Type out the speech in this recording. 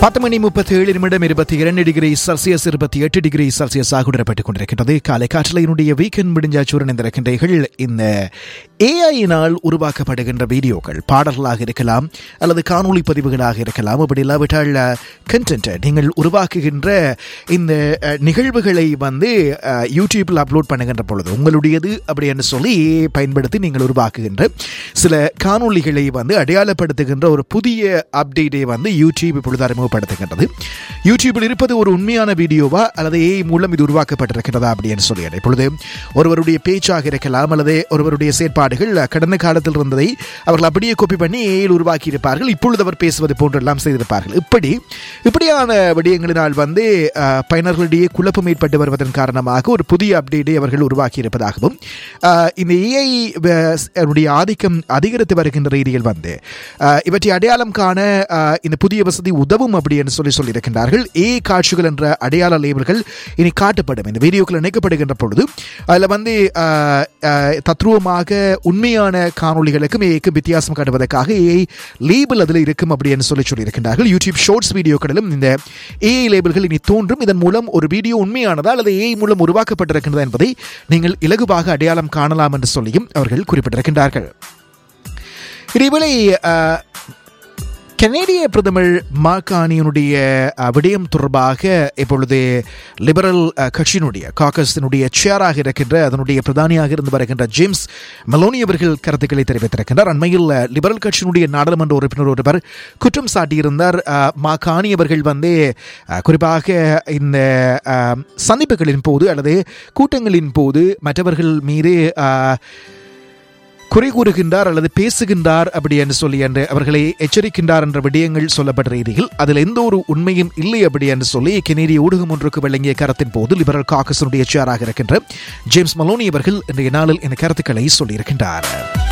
பத்து மணி முப்பத்தி ஏழு நிமிடம் இருபத்தி இரண்டு டிகிரி செல்சியஸ் இருபத்தி எட்டு டிகிரி செல்சியஸாக உடரப்பட்டுக் கொண்டிருக்கின்றது காலை காற்றில் என்னுடைய வீக்கெண்ட் முடிஞ்சாச்சூரன் இருக்கின்றீர்கள் இந்த ஏஐயினால் உருவாக்கப்படுகின்ற வீடியோக்கள் பாடல்களாக இருக்கலாம் அல்லது காணொளி பதிவுகளாக இருக்கலாம் அப்படி இல்லாவிட்டால் கண்டென்ட் நீங்கள் உருவாக்குகின்ற இந்த அஹ், நிகழ்வுகளை வந்து அஹ், யூடியூப்பில் அப்லோட் பண்ணுகின்ற பொழுது உங்களுடையது அப்படி என்று சொல்லி பயன்படுத்தி நீங்கள் உருவாக்குகின்ற சில காணொளிகளை வந்து அடையாளப்படுத்துகின்ற ஒரு புதிய அப்டேட்டை வந்து யூடியூப் இப்பொழுது அறிமுகப்படுத்துகின்றது யூடியூபில் இருப்பது ஒரு உண்மையான வீடியோவா அல்லது ஏஐ மூலம் இது உருவாக்கப்பட்டிருக்கிறதா அப்படின்னு சொல்லி இப்பொழுது ஒருவருடைய பேச்சாக இருக்கலாம் அல்லது ஒருவருடைய செயற்பாடுகள் கடந்த காலத்தில் இருந்ததை அவர்கள் அப்படியே காப்பி பண்ணி ஏஐயில் உருவாக்கி இருப்பார்கள் இப்பொழுது அவர் பேசுவது போன்றெல்லாம் செய்திருப்பார்கள் இப்படி இப்படியான விடயங்களினால் வந்து அஹ், பயனர்களிடையே குழப்பம் ஏற்பட்டு வருவதன் காரணமாக ஒரு புதிய அப்டேட்டை அவர்கள் உருவாக்கி இருப்பதாகவும் அஹ், இந்த ஏஐ உடைய ஆதிக்கம் அதிகரித்து வருகின்ற ரீதியில் வந்து அஹ், இவற்றை அடையாளம் காண அஹ், இந்த புதிய வசதி உதவும் அப்படி என்று சொல்லி சொல்லியிருக்கின்றார்கள் ஏ காட்சிகள் என்ற அடையாள லேபிள்கள் இனி காட்டப்படும் இந்த வீடியோக்கள் இணைக்கப்படுகின்ற பொழுது அதில் வந்து அஹ், அஹ், தத்ரூபமாக உண்மையான காணொளிகளுக்கும் ஏஐக்கும் வித்தியாசம் காட்டுவதற்காக ஏஐ லேபிள் அதில் இருக்கும் அப்படி என்று சொல்லி சொல்லியிருக்கின்றார்கள் யூடியூப் ஷார்ட்ஸ் வீடியோக்களிலும் இந்த ஏஐ லேபிள்கள் இனி தோன்றும் இதன் மூலம் ஒரு வீடியோ உண்மையானதா அல்லது ஏஐ மூலம் உருவாக்கப்பட்டிருக்கின்றதா என்பதை நீங்கள் இலகுவாக அடையாளம் காணலாம் என்று சொல்லியும் அவர்கள் குறிப்பிட்டிருக்கின்றார்கள் இதேவேளை அஹ், கனேடிய பிரதமர் மார்கானியினுடைய அஹ், விடயம் தொடர்பாக இப்பொழுது லிபரல் அஹ், கட்சியினுடைய காக்கஸினுடைய சேராக இருக்கின்ற அதனுடைய பிரதானியாக இருந்து வருகின்ற ஜேம்ஸ் மெலோனி அவர்கள் கருத்துக்களை தெரிவித்திருக்கின்றார் அண்மையில் அஹ், லிபரல் கட்சியினுடைய நாடாளுமன்ற உறுப்பினர் ஒருவர் குற்றம் சாட்டியிருந்தார் அஹ், மாகாணி அவர்கள் வந்து அஹ், குறிப்பாக இந்த அஹ், சந்திப்புகளின் போது அல்லது கூட்டங்களின் போது மற்றவர்கள் மீது அஹ், குறை கூறுகின்றார் அல்லது பேசுகின்றார் அப்படி என்று சொல்லி என்று அவர்களை எச்சரிக்கின்றார் என்ற விடயங்கள் சொல்லப்பட்ட ரீதியில் அதில் எந்த ஒரு உண்மையும் இல்லை அப்படி என்று சொல்லி கெனேடிய ஊடகம் ஒன்றுக்கு வழங்கிய கருத்தின் போது லிபரல் காக்கஸினுடைய சேராக இருக்கின்ற ஜேம்ஸ் மலோனி அவர்கள் இன்றைய நாளில் இந்த கருத்துக்களை சொல்லியிருக்கின்றார்